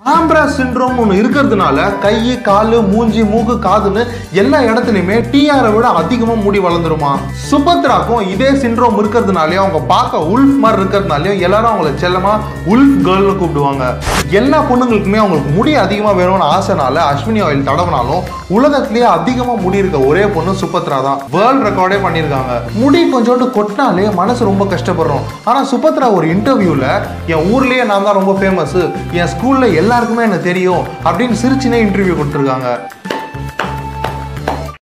ஆம்ப்ரா syndrome ஒன்று இருக்கிறதுனால கை காலு மூஞ்சி மூக்கு காதுன்னு எல்லா இடத்துலையுமே டிஆரை விட அதிகமாக முடி வளர்ந்துருமா சுபத்ராக்கும் இதே சிண்ட்ரோம் இருக்கிறதுனாலயும் அவங்க பார்க்க உல்ஃப் மாதிரி இருக்கிறதுனாலயும் எல்லாரும் அவங்கள செல்லமா உல்ஃப் கேர்ள்னு கூப்பிடுவாங்க எல்லா பொண்ணுங்களுக்குமே அவங்களுக்கு முடி அதிகமாக வேணும்னு ஆசைனால அஸ்வினி ஆயில் தடவினாலும் உலகத்திலேயே அதிகமாக முடி இருக்க ஒரே பொண்ணு சுபத்ரா தான் வேர்ல்ட் ரெக்கார்டே பண்ணியிருக்காங்க முடி கொஞ்சோண்டு கொட்டினாலே மனசு ரொம்ப கஷ்டப்படுறோம் ஆனால் சுபத்ரா ஒரு இன்டர்வியூவில் என் ஊர்லேயே நான் தான் ரொம்ப ஃபேமஸ் என் ஸ்கூலில் எல்லாருக்குமே எனக்கு தெரியும் அப்படின்னு சிரிச்சுனே இன்டர்வியூ கொடுத்துருக்காங்க